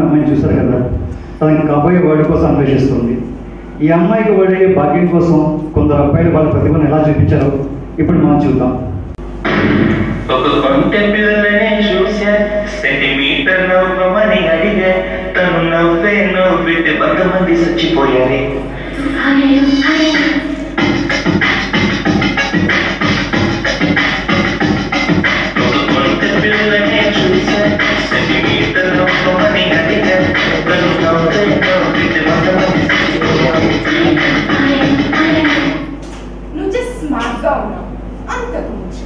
అమ్మాయిని చూశారు కదా తనకి కాబోయే వాడి కోసం అన్వేషిస్తుంది ఈ అమ్మాయికి వాడే భాగ్యం కోసం కొందరు అబ్బాయిలు వాళ్ళ ప్రతిభను ఎలా చూపించారో ఇప్పుడు మనం చూద్దాం ఒక కొంటె పిల్లనే చూసా సెంటీమీటర్ నవ్వమని అడిగా తను నవ్వే నవ్వితే వంద మంది చచ్చిపోయారే ఒక కొంటె పిల్లనే చూసా సెంటీమీటర్ నవ్వమని అడిగా తను నవ్వే నవ్వితే వంద మంది చచ్చిపోయారే నువ్వు జస్ట్ స్మార్ట్గా ఉన్నావు అంతకు మించి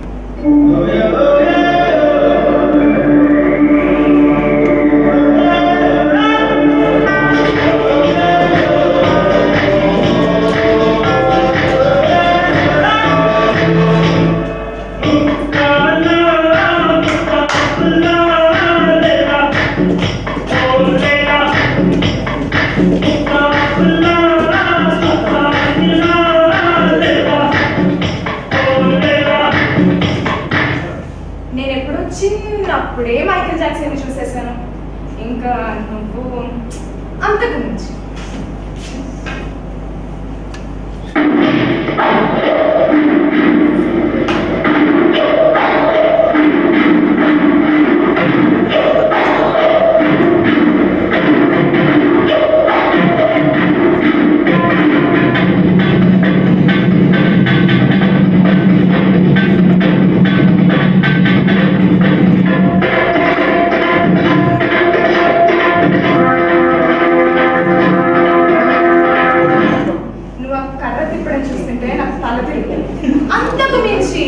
నేను ఎప్పుడు చిన్నప్పుడే మైకేల్ జాక్సన్ చూసేసాను ఇంకా నువ్వు అంతకు మించి నువ్వు ఆ కర్ర తిప్పడం చూస్తుంటే నాకు తల తిరిగింది అంతకు మించి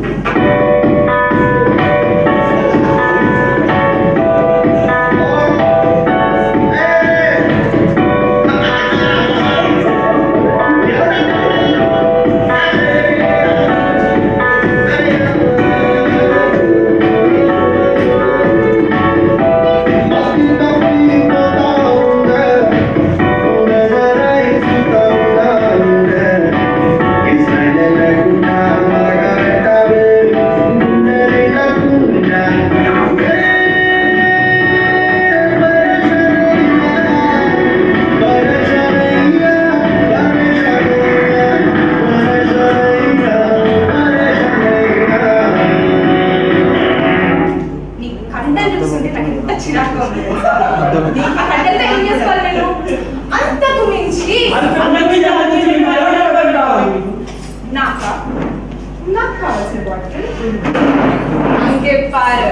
నీ కండలు చూస్తుంటే నాకు ఎంత చిరాకుగా ఉంది నీ కండలతో ఏం చేసుకోవాలి నేను అంతకు మించి నాక నాకు కావాల్సిన బాటిల్ అంకే పారు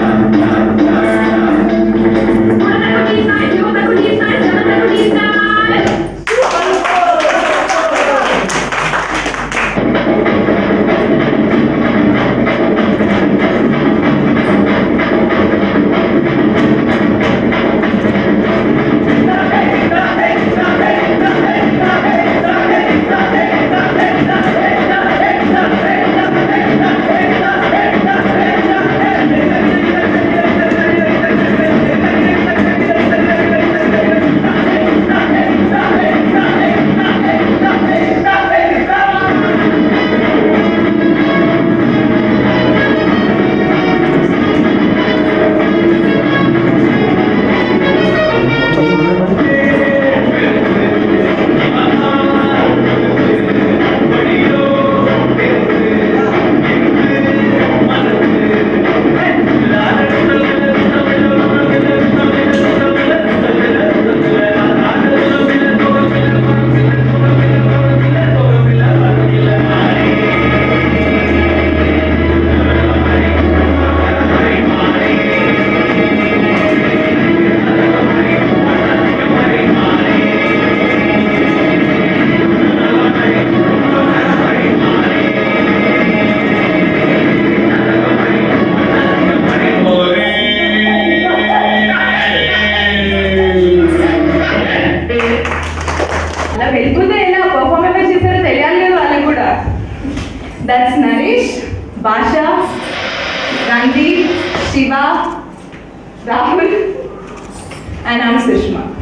Thank you. వెళ్ళిపోతే ఎలా పర్ఫామ్ ఎవరు చేశారో తెలియాలి కదా వాళ్ళకి కూడా that's Naresh Bhasha Randeep Shiva Rahul and I'm Sushma